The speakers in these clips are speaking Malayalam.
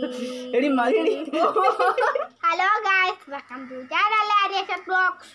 എടി മതിയടി hello guys welcome to channel Arya blogs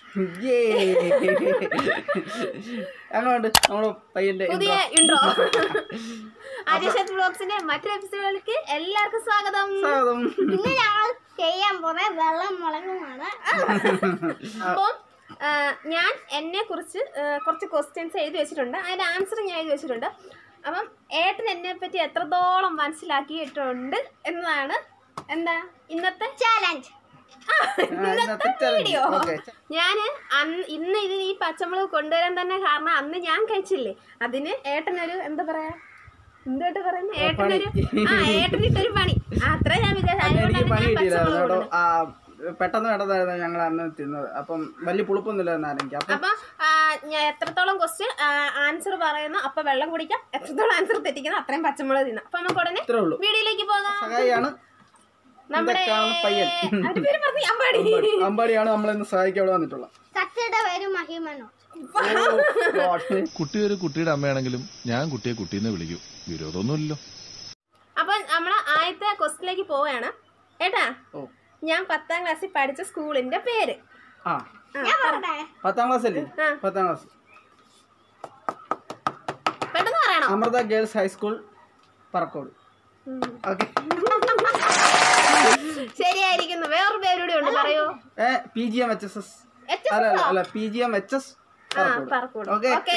അങ്ങോട്ട് നമ്മള് പയ്യന്റെ പുതിയ ഇൻട്രോ ആര്യശത് ബ്ലോഗ്സിന്റെ മറ്റൊരു എപ്പിസോഡിലേക്ക് എല്ലാവർക്കും സ്വാഗതം സ്വാഗതം ഇന്ന് ഞങ്ങൾ ചെയ്യാൻ പോണ വെള്ളം മുളകുമാണ് അപ്പം ആ, ഞാൻ എന്നെ കുറിച്ച് കുറച്ച് ക്വസ്റ്റ്യൻസ് എഴുതി വെച്ചിട്ടുണ്ട് അതിന്റെ ആൻസർ ഞാൻ എഴുതി വെച്ചിട്ടുണ്ട് അപ്പം ഏട്ടൻ എന്നെ പറ്റി എത്രത്തോളം മനസ്സിലാക്കിയിട്ടുണ്ട് എന്നതാണ് എന്താ ഇന്നത്തെ ചാലഞ്ച് ആ, ഇന്നത്തെ വീഡിയോ ഓക്കെ ഞാൻ അന്ന് ഇന്ന് ഇത് ഈ പച്ചമുളക് കൊണ്ടുവരാൻ തന്നെ കാരണം അന്ന് ഞാൻ കഴിച്ചില്ലേ അതിന് ഏട്ടനൊരു എന്താ പറയാ എന്തോട്ട് പറയുന്നത് ഏട്ടനൊരു ആ ഏട്ടനിട്ടൊരു പണി ആ, അത്ര ഞാൻ വിചാരിച്ചു എനിക്ക് അതുകൊണ്ടാണ് പണി ഞാൻ കിട്ടിയില്ല പച്ചമുളക് കേട്ടോ കൊണ്ടുവന്നത്. ആ പെട്ടെന്ന് പെട്ടെന്നായിരുന്നു ഞങ്ങൾ അന്ന് തിന്നത് അപ്പം വലിയ പുളിപ്പൊന്നുമില്ലായിരുന്നു ആരെങ്കിൽ അപ്പം അപ്പൊ ആ, ഞാൻ എത്രത്തോളം ക്വസ്റ്റ്യൻ ആൻസർ പറയുന്നു അപ്പൊ വെള്ളം കുടിക്കാം എത്രത്തോളം ആൻസർ തെറ്റിക്കുന്നു അത്രയും പച്ചമുളക് തിന്നാം അപ്പൊ നമുക്ക് ഉടനെ ഇത്രേ ഉള്ളൂ വീഡിയോയിലേക്ക് പോകാം സഹായിയാണ് നമ്മുടെ ഇതൊക്കെയാണ് പയ്യൻ. അവന്റെ പേര് പറഞ്ഞു അമ്പാടി അമ്പാടിയാണ് നമ്മളെന്ന് സഹായിക്കാൻ അവിടെ വന്നിട്ടുള്ളത് സത്യയുടെ പേര് മഹിമനോ Oh, God. കുട്ടി ഒരു കുട്ടിയുടെ അമ്മയാണെങ്കിലും ഞാൻ കുട്ടിയെ കുട്ടീന്ന് വിളിക്കും വിരോധമൊന്നുമില്ലല്ലോ അപ്പൊ നമ്മളെ ആദ്യത്തെ ക്വസ്റ്റിലേക്ക് പോവുകയാണ് ഏട്ടാ ഓ ഞാൻ പത്താം ക്ലാസ്സിൽ പഠിച്ച സ്കൂളിന്റെ പേര് ആ ആ, ഞാൻ പറയട്ടെ പത്താം ക്ലാസ് അല്ലേ ആ. പത്താം ക്ലാസ് പെട്ടെന്ന് പറയണോ അമൃത ഗേൾസ് ഹൈസ്കൂൾ പറക്കോട് ഉം. ഓക്കെ ശരിയായിരിക്കുന്നു വേറൊരു പേരൂടെ ഉണ്ട് പറയൂ A P G M H S S H അല്ല അല്ല അല്ല P G M H S ആ പറക്കൂട് ഓക്കെ ഓക്കെ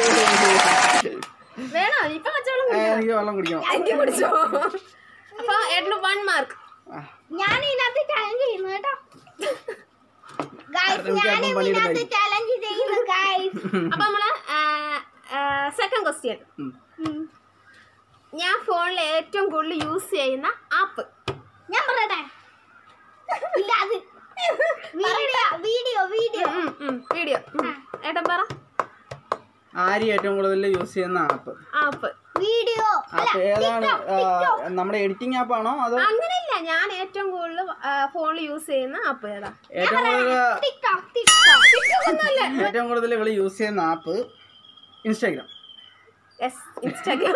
വേണോ ഇപ്പൊ കച്ചവടം എനിക്ക് വെള്ളം കുടിക്കണം എനിക്ക് കുടിച്ചോ അപ്പൊ ഏട്ടന് വൺ മാർക്ക് ആ, ഞാൻ ഇതിനകത്ത് ചാലഞ്ച് ചെയ്യുന്നു കേട്ടോ ഗായ്സ് അടുത്ത ഞാൻ മിക്കവാറും പണിയുടെ ഇതിനകത്ത് ചാലഞ്ച് ചെയ്യുന്നു ഗായ്സ് അപ്പൊ നമ്മള് സെക്കൻഡ് ക്വസ്റ്റ്യൻ ഉം. ഞാൻ ഫോണിൽ ഏറ്റവും കൂടുതൽ യൂസ് ചെയ്യുന്ന ആപ്പ് ഞാൻ പറയട്ടെ ഇല്ല അത് വീഡിയോ വീഡിയോ വീഡിയോ വീഡിയോ ഏട്ടൻ പറ ആര് ഏറ്റവും കൂടുതൽ യൂസ് ചെയ്യുന്ന ആപ്പ് ആപ്പ് വീഡിയോ ആപ്പ് ഏതാണ് ആ, നമ്മുടെ എഡിറ്റിംഗ് ആപ്പാണോ അതോ അങ്ങനെയില്ല ഞാൻ ഏറ്റവും കൂടുതൽ ഫോണിൽ യൂസ് ചെയ്യുന്ന ആപ്പ് ഏതാ ഏറ്റവും കൂടുതൽ ടിക്ടോക്ക് ടിക്ടോക്ക് ഒന്നുമല്ല ഏറ്റവും കൂടുതൽ ഇവള് യൂസ് ചെയ്യുന്ന ആപ്പ് ഇൻസ്റ്റാഗ്രാം യെസ് ഇൻസ്റ്റാഗ്രാം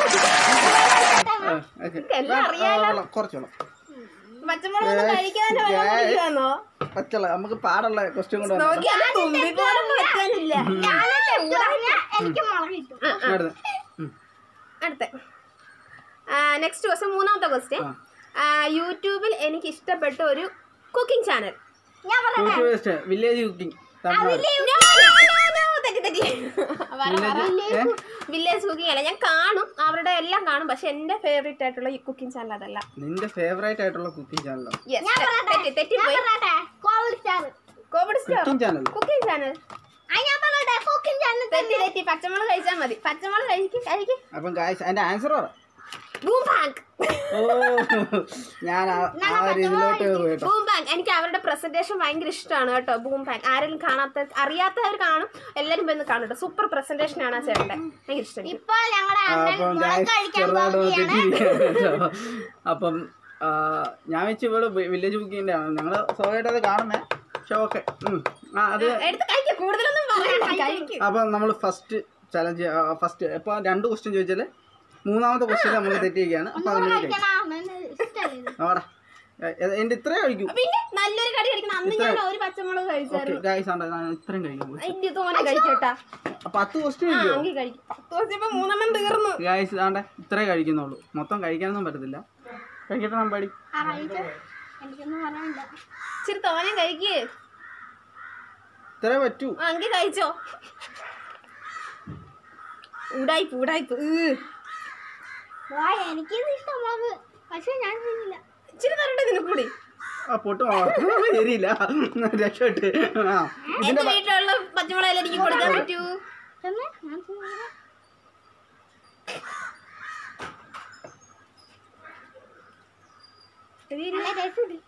എല്ലാം അറിയാലോ. കുറച്ചോളം പച്ചമുളക് കഴിക്കാൻ കഴിക്കാന്നോ പച്ചള നമുക്ക് പാടുള്ള ക്വസ്റ്റ്യൻ കൊണ്ട് വന്നോ നോക്കി അത് തുമ്പി പോലും പറ്റാനില്ല എനിക്ക് മുളക് കിട്ടും അടുത്ത നെക്സ്റ്റ് ക്വസ്റ്റ്യൻ മൂന്നാമത്തെ ക്വസ്റ്റ്യൻ യൂട്യൂബിൽ എനിക്ക് ഇഷ്ടപ്പെട്ട ഒരു കുക്കിംഗ് ചാനൽ ഞാൻ പറയട്ടെ യൂട്യൂബ് വില്ലേജ് കുക്കിംഗ് തമിഴ്നാട് ഏ? വില്ലേജ് കുക്കിംഗ് അല്ല ഞാൻ കാണും അവരുടെ എല്ലാം കാണും പക്ഷെ എന്റെ ഫേവറേറ്റ് ആയിട്ടുള്ള ഈ കുക്കിംഗ് ചാനൽ അതല്ല നിന്റെ ഫേവറേറ്റ് ആയിട്ടുള്ള കുക്കിംഗ് ചാനലാണ് Yes, ഞാൻ തെറ്റി- പറയട്ടെ തെറ്റിപ്പോയി ഞാൻ പറയട്ടെ Covid star Covid star cooking channel cooking channel ആ ഞാൻ പറയട്ടെ കുക്കിംഗ് ചാനൽ തെറ്റി തെറ്റി പച്ചമുളക് കഴിച്ചാൽ മതി പച്ചമുളക് കഴിക്കും കഴിക്കും അപ്പം ഗായ്സ് അതിന്റെ ആൻസർ പറ ബൂം ബാങ്ക് ഓ ഞാൻ ആ- ആ ഒരു ഇതിലോട്ട് പോയിട്ടോ ബൂം ബാങ്ക് എനിക്ക് അവരുടെ പ്രസന്റേഷൻ ഭയങ്കര ഇഷ്ടമാണ് കേട്ടോ ബൂം ബാങ്ക് ആരെങ്കിലും കാണാത്ത അറിയാത്തവർ കാണും എല്ലാവരും വന്ന് കാണും കേട്ടോ സൂപ്പർ പ്രസന്റേഷൻ ആണ് ആ ചേട്ടൻ്റെ ഭയങ്കര ഇഷ്ടം എനിക്ക്. ഇപ്പോൾ ഞങ്ങളുടെ അണ്ണൻ അപ്പം മുളക് ഗായ്സ് കഴിക്കാൻ ചെറുതായിട്ട് ഒന്ന് പോവുകയാണ് തെറ്റിയിരിക്കുകയാണ് കേട്ടോ അപ്പം ആ, ഞാൻ വെച്ച് ഇവിടെ വില്ലേജ് കുക്കിങ്ങിന്റെ ആണ് ഞങ്ങൾ സ്വയമായിട്ട് അത് കാണുന്നേ പക്ഷെ ഓക്കെ ആ അത് എടുത്ത് കഴിക്കും കൂടുതലൊന്നും പറയണ്ട കഴിക്കും അപ്പം നമ്മൾ ഫസ്റ്റ് ചലഞ്ച് ഫസ്റ്റ് ഇപ്പൊ രണ്ട് ക്വസ്റ്റ്യൻ ചോദിച്ചാൽ മൂന്നാമത്തെ ക്വസ്റ്റ്യൻ നമ്മൾ തെറ്റിയിരിക്കുകയാണ് അപ്പൊ അത് നമ്മൾ കഴിക്കും കഴിക്കണം അണ്ണന് ഇഷ്ടമല്ലേ നോടാ എന്റെ ഇത്രയും കഴിക്കും പിന്നെ നല്ലൊരു കടി കഴിക്കണം അന്ന് ഞാൻ ഒരു പച്ചമുളക് ഓക്കെ കഴിച്ചായിരുന്നു ഗായ്സ് ആണ് ഞാൻ ഇത്രയും കഴിക്കും അതിന്റെ തോനെ കഴിക്കട്ടാ അപ്പൊ പത്ത് ക്വസ്റ്റ്യൻ ആ കഴിക്കുമോ എങ്കിൽ കഴിക്കും പത്ത് ദിവസം ഇപ്പൊ മൂന്നെണ്ണം തീർന്നു ഗായ്സ് ആണ്ടെ ഇത്രേ കഴിക്കുന്നുള്ളൂ മൊത്തം കഴിക്കാനൊന്നും പറ്റത്തില്ല കഴിക്കട്ടെ നമ്പാടി ആ കഴിച്ചോ എനിക്കൊന്നും പറയാനില്ല ഇച്ചിരി തോനെ കഴിക്ക് ഇത്രേ പറ്റൂ ആ എങ്കിൽ കഴിച്ചോ ഉടായിപ്പ് ഉടായിപ്പ് ഈ. വാ എനിക്കിത് ഇഷ്ടം മുളക് പക്ഷെ ഞാൻ തിന്നില്ല ഇച്ചിരി തരട്ടെ ഇതിന് കൂടി ആ പൊട്ടു ശരിയില്ല രക്ഷപ്പെട്ട് ആ എന്റെ വീട്ടിലുള്ള പച്ചമുളക് എനിക്ക് കൊടുക്കാൻ പറ്റൂ തന്നെ ഞാൻ തിന്നില്ല നല്ല taste ഉണ്ട്.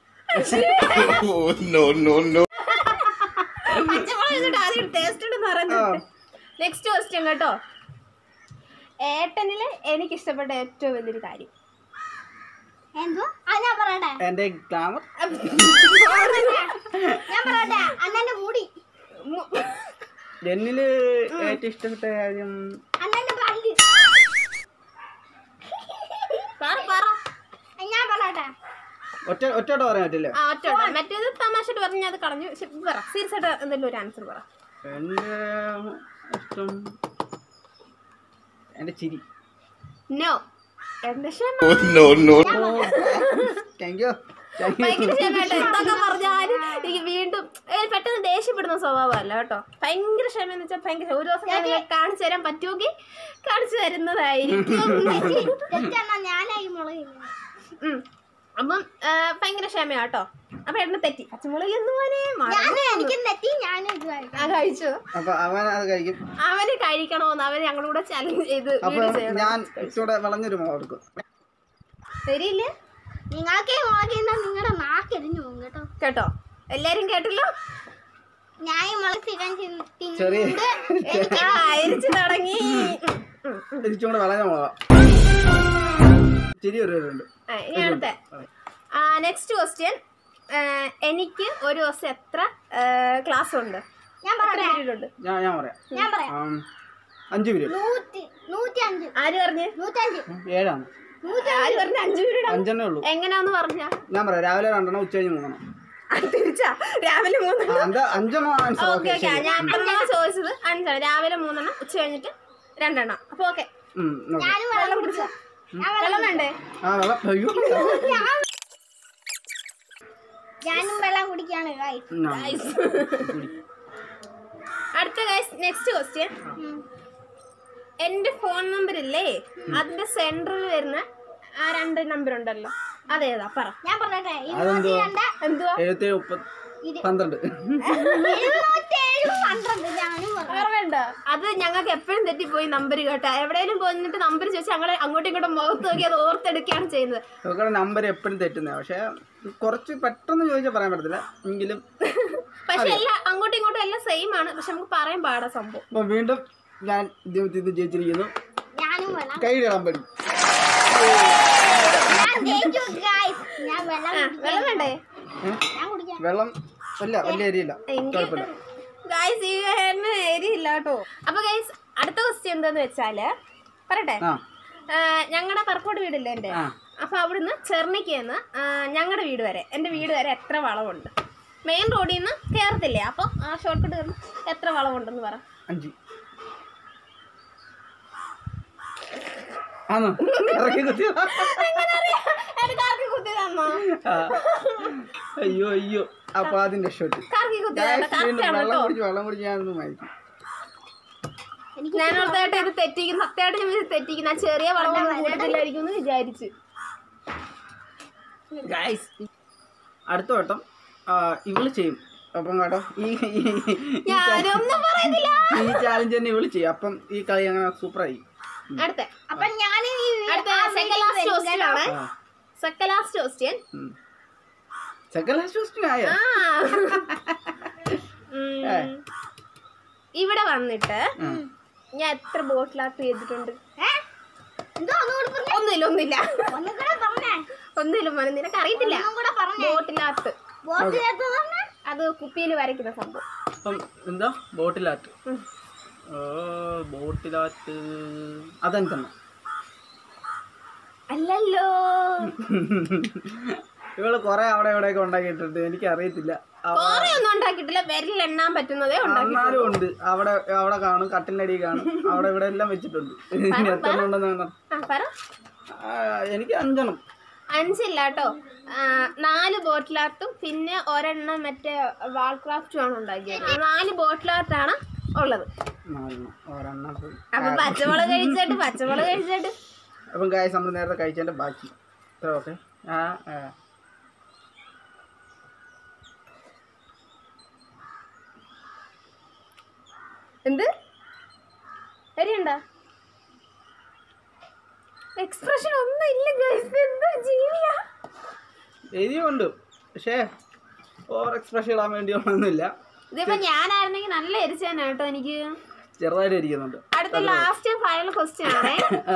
പച്ചമുളക് ഇതിന്റെ ആദ്യം ടേസ്റ്റ് ഉണ്ടെന്ന് പറയുന്നത് നെക്സ്റ്റ് ക്വസ്റ്റ്യൻ കേട്ടോ ഏട്ടനില് എനിക്ക് ഇഷ്ടപ്പെട്ട ഏറ്റവും വലിയൊരു കാര്യം എന്തോ ആ ഞാൻ പറയട്ടെ എന്റെ ഗ്ലാമർ ഞാൻ പറയട്ടെ അണ്ണന്റെ മുടി മു- എന്നില് ഏറ്റവും ഇഷ്ടപ്പെട്ട കാര്യം അണ്ണന്റെ പല്ല് പറ പറ ഞാൻ പറയട്ടെ ഒറ്റ ഒറ്റയോട്ട് പറയാൻ പറ്റില്ല ആ ഒറ്റ വട്ടം. മറ്റേത് തമാശയായിട്ട് പറഞ്ഞാൽ അത് കളഞ്ഞു പക്ഷെ പറ സീരിയസ് ആയിട്ട് എന്തെങ്കിലും ഒരു ആൻസർ പറ എൻ്റെ ഇഷ്ടം എൻ്റെ ചിരി നോ എന്റെ ക്ഷമ താങ്ക് യു താങ്ക് യു ഭയങ്കര ക്ഷമയായിട്ട് എന്തൊക്കെ പറഞ്ഞാലും എനിക്ക് വീണ്ടും ഏ, പെട്ടെന്ന് ദേഷ്യപ്പെടുന്ന സ്വഭാവമല്ല കേട്ടോ ഭയങ്കര ക്ഷമ എന്ന് വെച്ചാൽ ഭയങ്കര ഒരു ദിവസം ഞാൻ നിങ്ങൾക്ക് കാണിച്ചു തരാൻ പറ്റുമെങ്കിൽ കാണിച്ചു തരുന്നതായിരിക്കും തെറ്റെന്നാ ഞാനായി മുളക് ഉം. അപ്പം ആ, ഭയങ്കര ക്ഷമയാട്ടോ അപ്പൊ എണ്ണ തെറ്റി പച്ചമുളക് എന്ന് മോനെ ഞാൻ എനിക്ക് തെറ്റി ഞാനും ഇത് കഴിക്കാം ആ കഴിച്ചു അപ്പൊ അവൻ അത് കഴിക്കും അവന് കഴിക്കണോന്ന് അവന് ഞങ്ങളുടെ കൂടെ ചലഞ്ച് ചെയ്ത് അപ്പൊ വീഡിയോ ചെയ്യണം ഞാൻ ഇച്ചിരി വളഞ്ഞൊരു മുളക് എടുക്കും ശരിയില്ലേ നിങ്ങൾക്ക് മുളക് തിന്നാ നിങ്ങളുടെ നാക്കെരിഞ്ഞു പോകും കേട്ടോ കേട്ടോ എല്ലാരും കേട്ടല്ലോ ഞാൻ ഈ മുളക് സ്ഥിരം തിന്ന് ചെറിയ എനിക്ക് ആ അരിച്ചു തുടങ്ങി ഉം, ഉം, ഉം. ഇച്ചിരി കൂടെ വളഞ്ഞ മുളക ചിരി ഒരു ഉണ്ട് ആ, ഇനി അടുത്ത നെക്സ്റ്റ് ക്വസ്റ്റ്യൻ എനിക്ക് ഒരു ദിവസം എത്ര ക്ലാസ് ഉണ്ട് ഞാൻ എത്ര പറയാം period ഉണ്ട് ഞാൻ ഞാൻ പറയാം ഞാൻ പറയാം ആം, അഞ്ച് പീരീഡ് നൂറ്റി നൂറ്റി അഞ്ച് ആര് പറഞ്ഞ് നൂറ്റഞ്ച് ഏഴാണ് ആര് പറഞ്ഞ അഞ്ചു പീരീഡ് അഞ്ചെണ്ണേ ഉള്ളൂ എങ്ങനെയാന്ന് പറഞ്ഞ ഞാൻ പറയാം രാവിലെ രണ്ടെണ്ണം ഉച്ച കഴിഞ്ഞ് മൂന്നെണ്ണം തിരിച്ചാ രാവിലെ മൂന്ന് ആ, എന്താ അഞ്ചെണ്ണം ആൻസർ ഓക്കെ ഓക്കെ ഓക്കെ ഞാൻ അത്രയാണ് ചോദിച്ചത് അഞ്ചാണ് രാവിലെ മൂന്നെണ്ണം ഉച്ച കഴിഞ്ഞിട്ട് രണ്ടെണ്ണം അപ്പൊ ഓക്കെ ഞാനും വെള്ളം കുടിച്ചു വെള്ളം വേണ്ടേ ആ വെള്ളം അയ്യോ ഞാനും വെള്ളം കുടിക്കാണ് guys. ഉം, ആ. അടുത്ത നെക്സ്റ്റ് ക്വസ്റ്റ്യൻ എന്റെ ഫോൺ നമ്പർ ഇല്ലേ അതിന്റെ സെന്ററിൽ വരുന്ന ആ രണ്ട് നമ്പർ ഉണ്ടല്ലോ അതേതാ പറ ഞാൻ പറയട്ടെ അതെന്തുവാ ഇരുപത്തിരണ്ട് എന്തുവാ എഴുപത്തേഴ് മുപ്പത് പന്ത്രണ്ട് എഴുന്നൂറ്റേഴ് പന്ത്രണ്ട് ഞാനും പറഞ്ഞു ഓർമ്മയുണ്ടോ അത് ഞങ്ങൾക്ക് എപ്പോഴും തെറ്റിപ്പോയി നമ്പർ കേട്ടോ എവിടെയെങ്കിലും പോയിട്ട് നമ്പർ ചോദിച്ചാൽ ഞങ്ങൾ അങ്ങോട്ടും ഇങ്ങോട്ടും മുഖത്ത് നോക്കി അത് ഓർത്തെടുക്കുകയാണ് ചെയ്യുന്നത് ഇവരുടെ നമ്പർ എപ്പോഴും തെറ്റുന്നത് പക്ഷെ കുറച്ച് പെട്ടെന്ന് ചോദിച്ചാൽ പറയാൻ പറ്റത്തില്ല എങ്കിലും പക്ഷെ എല്ലാം അങ്ങോട്ടും ഇങ്ങോട്ടും എല്ലാം സെയിം ആണ് പക്ഷെ നമുക്ക് പറയാൻ പാടാ സംഭവം അപ്പൊ വീണ്ടും ഞാൻ ജീവിതത്തിൽ ഇത് ജയിച്ചിരിക്കുന്നു ഞാനും വെള്ളം കൈ ഇടാൻ പടി ഞാൻ ജയിച്ചു guys. ഞാൻ വെള്ളം ആ, കുടിക്കാം. വെള്ളം വേണ്ടേ ഞാൻ കുടിക്കാം വെള്ളം ഇല്ല വലിയ അരിയില്ല കുഴപ്പമില്ല ഗൈസ് ഈ ഹെയറിന് എരിയില്ല കേട്ടോ അപ്പൊ ഗൈസ് അടുത്ത ക്വസ്റ്റ്യൻ എന്താന്ന് വെച്ചാല് പറയട്ടെ ആ ഞങ്ങളുടെ പറക്കോട് വീടില്ലേ എന്റെ ആ. അപ്പൊ അവിടുന്ന് ചെർണിക്കന്ന് ഞങ്ങളുടെ വീട് വരെ എന്റെ വീട് വരെ എത്ര വളവുണ്ട് മെയിൻ റോഡിൽ നിന്ന് കയറത്തില്ലേ അപ്പൊ ആ ഷോർട്ട് കട്ട് കയറുന്ന എത്ര വളവുണ്ടെന്ന് പറ അഞ്ച് ആണോ ഇറക്കി കുത്തിയതാ? എന്റെ കാർക്കി കുത്തി തന്നോ ആ. അയ്യോ അയ്യോ അപ്പൊ അതിന്റെ ഷോട്ട് കാർക്കി കുത്തി വീണ്ടും കറക്റ്റാണ് വെള്ളം കേട്ടോ കുടിച്ച് വെള്ളം കുടിച്ച് ഞാനൊന്ന് മരിക്കും എനിക്ക് ഞാൻ ഓർത്തായിട്ട് ഇത് തെറ്റിക്കും സത്യമായിട്ട് ഞാൻ വിചാരിച്ചു തെറ്റിക്കും ഞാൻ ചെറിയ വളവൊന്നും കൂട്ടത്തില്ലായിരിക്കും എന്ന് വിചാരിച്ചു ഗൈസ് അടുത്ത വട്ടം ആ, ഇവള് ചെയ്യും അപ്പം കേട്ടോ ഈ ഈ- ഈ ഞാനൊന്നും പറയുന്നില്ല ഈ ചാലഞ്ച് തന്നെ ഇവള് ചെയ്യും അപ്പം ഈ കളി അങ്ങനെ സൂപ്പറായി അടുത്ത അപ്പൊ ഞാൻ ഈ അടുത്ത സെക്കൻഡ് ലാസ്റ്റ് ക്വസ്റ്റ്യൻ ആണ് ആ second last question second last question ആയ ആ ഉം. ഇവിടെ വന്നിട്ട് ഞാൻ എത്ര ബോട്ടിലാർട്ട് ചെയ്തിട്ടുണ്ട് ഏ? എന്തോ ഒന്നുകൂടി പറഞ്ഞേ ഒന്നുമില്ല ഒന്നുമില്ല ഒന്നും കൂടെ പറഞ്ഞേ ഒന്നുമില്ല മോനെ നിനക്ക് അറിയത്തില്ല ഒന്നും കൂടെ പറഞ്ഞേ ബോട്ടിലാർട്ട് ബോട്ടിലെത്ത് പറഞ്ഞേ അത് കുപ്പിയിൽ വരയ്ക്കുന്ന സംഭവം അപ്പം എന്താ ബോട്ടിലാറ്റ് ഉം. ഓ ബോട്ടിലാറ്റ് അതെനിക്ക് തന്നെ അല്ലല്ലോ ഇവള് കൊറേ അവിടെ ഇവിടെയൊക്കെ ഉണ്ടാക്കിയിട്ടുണ്ട് എനിക്ക് അറിയത്തില്ല കോറെ ഒന്നും ഉണ്ടാക്കിയിട്ടില്ല വിരലിൽ എണ്ണാൻ പറ്റുന്നതേ ഉണ്ടാക്കി എന്നാലും ഉണ്ട് അവിടെ അവിടെ കാണും കട്ടിലിന്റെ അടിയിൽ കാണും അവിടെ ഇവിടെ എല്ലാം വെച്ചിട്ടുണ്ട് ഇനി എത്ര എണ്ണം ഉണ്ടെന്ന് കാണാം ആ പറ ആ, എനിക്ക് അഞ്ചെണ്ണം അഞ്ചില്ല കേട്ടോ നാല് ബോട്ടിൽ ആർട്ടും പിന്നെ ഒരെണ്ണം മറ്റേ വാൾ ക്രാഫ്റ്റും ആണ് ഉണ്ടാക്കിയത് ആ നാല് ബോട്ടിൽ ആർട്ടാണ് ഉള്ളത് നാലെണ്ണം ഒരെണ്ണം പോയി അപ്പൊ പച്ചമുളക് കഴിച്ചിട്ട് പച്ചമുളക് കഴിച്ചിട്ട് അപ്പം കായ് നമ്മൾ നേരത്തെ കഴിച്ചതിന്റെ ബാക്കി ഇത്ര ഓക്കെ ആ ആ. എന്ത് എരിയുണ്ടോ എക്സ്പ്രഷൻ ഒന്നും ഇല്ല guys. എന്താ ജീവിയാ എരിയുണ്ട് പക്ഷേ ഓവർ എക്സ്പ്രഷൻ ഇടാൻ വേണ്ടിയൊന്നുമില്ല ഇതിപ്പോ ഞാനായിരുന്നെങ്കിൽ നല്ല എരിച്ചാണ് കേട്ടോ എനിക്ക് ചെറുതായിട്ട് ഇരിക്കുന്നുണ്ട് അടുത്ത ലാസ്റ്റ് ഫൈനൽ ക്വസ്റ്റ്യൻ ആണേ ആ.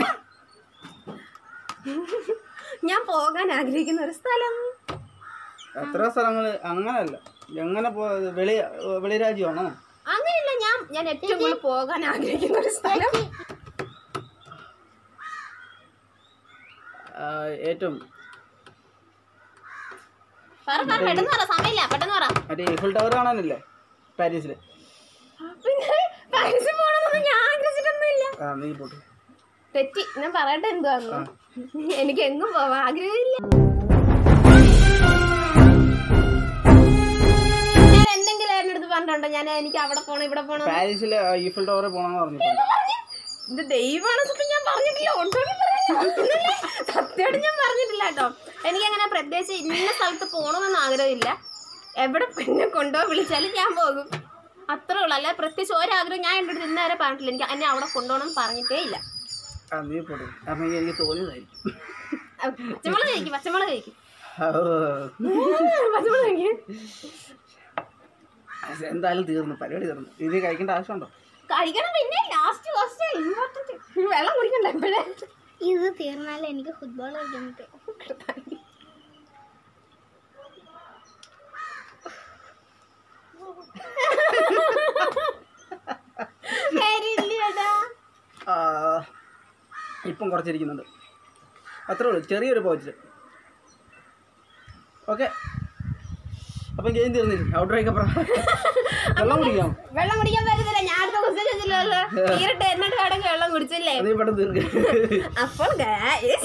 ഞാൻ പോകാൻ ആഗ്രഹിക്കുന്ന ഒരു സ്ഥലം എത്ര സ്ഥലങ്ങൾ അങ്ങനല്ല എങ്ങനെ പോ വെളി വെളിരാജ്യമാണോ അങ്ങനെയല്ല ഞാൻ ഞാൻ ഏറ്റവും കൂടുതൽ പോകാൻ ആഗ്രഹിക്കുന്ന ഒരു സ്ഥലം ആ, ഏറ്റവും പറ പറ പെട്ടെന്ന് പറ സമയമില്ല പെട്ടെന്ന് പറ മറ്റേ ഈഫിൾ ടവർ കാണാനല്ലേ പാരീസിൽ പിന്നെ പാരീസിൽ പോകണമെന്നൊന്നും ഞാൻ ആഗ്രഹിച്ചിട്ടൊന്നുമില്ല ആ നീ പോട്ടെ തെറ്റി ഞാൻ പറയട്ടെ എന്തുവാന്ന് എനിക്ക് എങ്ങും പോവാൻ ആഗ്രഹമില്ല ഞാൻ എന്തെങ്കിലും എൻ്റെ അടുത്ത് പറഞ്ഞിട്ടുണ്ടോ ഞാൻ എനിക്ക് അവിടെ പോണം ഇവിടെ പോണം പാരീസിലെ ഈഫിൾ ടവർ പോകണമെന്ന് പറഞ്ഞിട്ടുണ്ട് ഇത് ദൈവമാണ് സത്യം ഞാൻ പറഞ്ഞിട്ടില്ല ഒട്ടും സത്യമായിട്ട് ഞാൻ പറഞ്ഞിട്ടില്ല കേട്ടോ എനിക്കങ്ങനെ പ്രത്യേകിച്ച് ഇന്ന സ്ഥലത്ത് പോകണമെന്ന് ആഗ്രഹമില്ല എവിടെ പിന്നെ കൊണ്ടുപോയി വിളിച്ചാലും ഞാൻ പോകും അത്രേ ഉള്ളൂ അല്ല പ്രത്യേകിച്ച് ഒരാഗ്രഹം ഞാൻ എൻ്റെ അടുത്ത് ഇന്ന് വരെ പറഞ്ഞിട്ടില്ല എനിക്ക് എന്നെ അവിടെ കൊണ്ടുപോകണം എന്ന് പറഞ്ഞിട്ടേ ഇല്ല ആ നീ പോട്ടെ കാരണം എനിക്ക് തോന്നിയതായിരിക്കും അഹ് പച്ചമുളക് കഴിക്കും പച്ചമുളക് കഴിക്കും ഓ. പച്ചമുളക് കഴിക്കും അത് എന്തായാലും തീർന്നു പരിപാടി തീർന്നു ഇത് കഴിക്കേണ്ട ആവശ്യമുണ്ടോ കഴിക്കണം പിന്നെ ലാസ്റ്റ് ഫസ്റ്റ് ഇമ്പോർട്ടൻറ്റ് വെള്ളം കുടിക്കണ്ട എപ്പോഴേ ഇത് തീർന്നാൽ എനിക്ക് ഫുട്ബോൾ കളിക്കാൻ പറ്റും ആ, ഇപ്പം കുറച്ചിരിക്കുന്നുണ്ട് അത്രേ ഉള്ളൂ ചെറിയൊരു പോച്ചിൽ ഓക്കെ അപ്പം ഗെയിം തീർന്നില്ല ഔട്ട് ഒക്കെ പറ വെള്ളം കുടിക്കാം വെള്ളം കുടിക്കാൻ പറ്റത്തില്ല ഞാൻ അടുത്ത ക്വസ്റ്റ്യൻ ചോദിച്ചില്ലല്ലോ തീരട്ടെ എന്നിട്ട് വേണമെങ്കിൽ വെള്ളം കുടിച്ചില്ലേ അത് പെട്ടെന്ന് തീർക്കുക അപ്പോൾ guys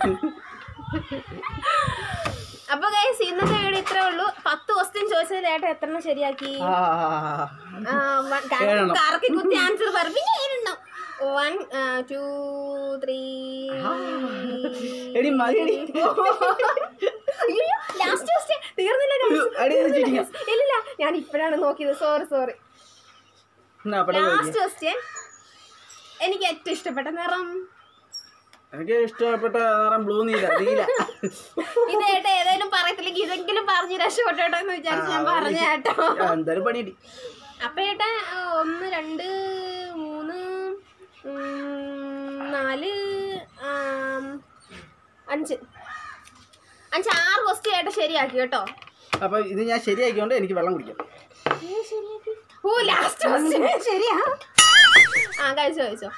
അപ്പൊ ഗൈസ് ഇന്നത്തെ വീഡിയോ ഇത്രേ ഉള്ളൂ പത്ത് ക്വസ്റ്റ്യൻ ചോദിച്ചതിൽ ഏട്ടൻ എത്ര ശരിയാക്കി ആ, ആ, വ- ക- ഏഴെണ്ണം. കറക്കി കുത്തി ആൻസർ പറ പിന്നെ ഏഴെണ്ണം വൺ ടു ത്രീ എടി മതിയടി ലാസ്റ്റ് ക്വസ്റ്റ്യൻ തീർന്നില്ല guys. അടി വെച്ചിരിക്കാം ഇല്ലില്ല ഞാൻ ഇപ്പോഴാണ് നോക്കിയത് സോറി സോറി എന്നാ പെട്ടെന്ന് കഴിക്ക്. ലാസ്റ്റ് ക്വസ്റ്റ്യൻ എനിക്ക് ഏറ്റവും ഇഷ്ടപ്പെട്ട നിറം എനിക്ക് ഇഷ്ടപ്പെട്ട നിറം ബ്ലൂ നീല നീല ഇത് ഏട്ടാ ഏതായാലും പറയത്തില്ലെങ്കിൽ ഇതെങ്കിലും പറഞ്ഞ് രക്ഷപ്പെട്ടോട്ടോ എന്ന് വിചാരിച്ച് ഞാൻ പറഞ്ഞ കേട്ടോ ആ, എന്തായാലും പണിയിടി അപ്പൊ ഏട്ടാ ആ, ഒന്ന് രണ്ട് മൂന്ന് ഉം, നാല് ആം, അഞ്ച് അഞ്ച് ആറ് ക്വസ്റ്റ്യൻ ഏട്ടാ ശരിയാക്കി കേട്ടോ അപ്പൊ ഇത് ഞാൻ ശരിയാക്കിയോണ്ട് എനിക്ക് വെള്ളം കുടിക്കാം ഓ ലാസ്റ്റ് ക്വസ്റ്റ്യൻ ശരിയാ ആ കഴിച്ചോ കഴിച്ചോ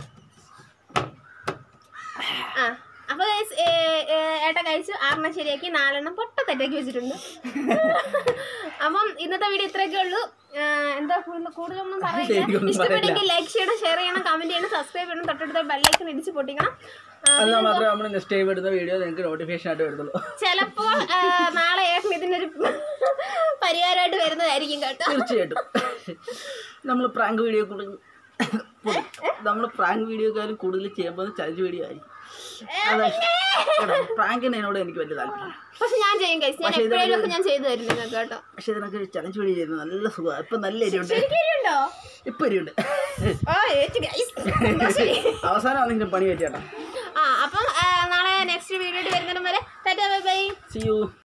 ആ അപ്പൊ guys, ഏ, ഏ, ഏട്ടാ കഴിച്ചു ആറെണ്ണം ശരിയാക്കി നാലെണ്ണം പൊട്ട തെറ്റാക്കി വെച്ചിട്ടുണ്ട് അപ്പം ഇന്നത്തെ വീഡിയോ ഇത്രയൊക്കെ ഉള്ളൂ ആ, എന്താ കൂടുതൽ കൂടുതലൊന്നും പറയില്ല എനിക്കൊന്നും ഇഷ്ടപ്പെട്ടെങ്കിൽ ലൈക്ക് ചെയ്യണം ഷെയർ ചെയ്യണം കമന്റ് ചെയ്യണം സബ്സ്ക്രൈബ് ചെയ്യണം തൊട്ടടുത്ത ബെല്ലൈക്കൻ ഇടിച്ച് പൊട്ടിക്കണം ആ, എന്നാൽ മാത്രമേ നമ്മൾ നെക്സ്റ്റ് ടൈം ഇടുന്ന വീഡിയോ നിങ്ങൾക്ക് നോട്ടിഫിക്കേഷൻ ആയിട്ട് വരുന്നുള്ളൂ ചിലപ്പോൾ ആ, നാളെ ഏട്ടൻ ഇതിനൊരു പരിഹാരമായിട്ട് വരുന്നതായിരിക്കും കേട്ടോ തീർച്ചയായിട്ടും നമ്മൾ പ്രാങ്ക് വീഡിയോ കൂടുതൽ നമ്മൾ പ്രാങ്ക് വീഡിയോക്കാരും കൂടുതൽ ചെയ്യുമ്പോൾ ചലഞ്ച് വീഡിയോ ആയിരിക്കും പ്രാങ്കിന് എന്നോട് എനിക്ക് വലിയ താല്പര്യം പക്ഷെ ഞാൻ ചെയ്യും കഴിച്ച് ഞാൻ പക്ഷേ ഇത് എപ്പോഴേലും ഒക്കെ ഞാൻ ചെയ്തു തരും നിങ്ങൾക്ക് കേട്ടോ പക്ഷെ ഇതിനൊക്കെ ചലഞ്ച് വീഡിയോ ചെയ്യുന്നത് നല്ല സുഖമാണ് ഇപ്പം നല്ല എരിയുണ്ട് ശരിക്കുണ്ടോ ഇപ്പം എരിയുണ്ട് ഓ ഏറ്റ് ഗൈസ് ശരി അവസാനം ആണെങ്കിലും പണി പറ്റിയാട്ടോ ആ അപ്പം ആ, നാളെ നെക്സ്റ്റ് വീഡിയോ വരുന്നതിനും വരെ ടാറ്റാ ബൈ ബൈ സി യു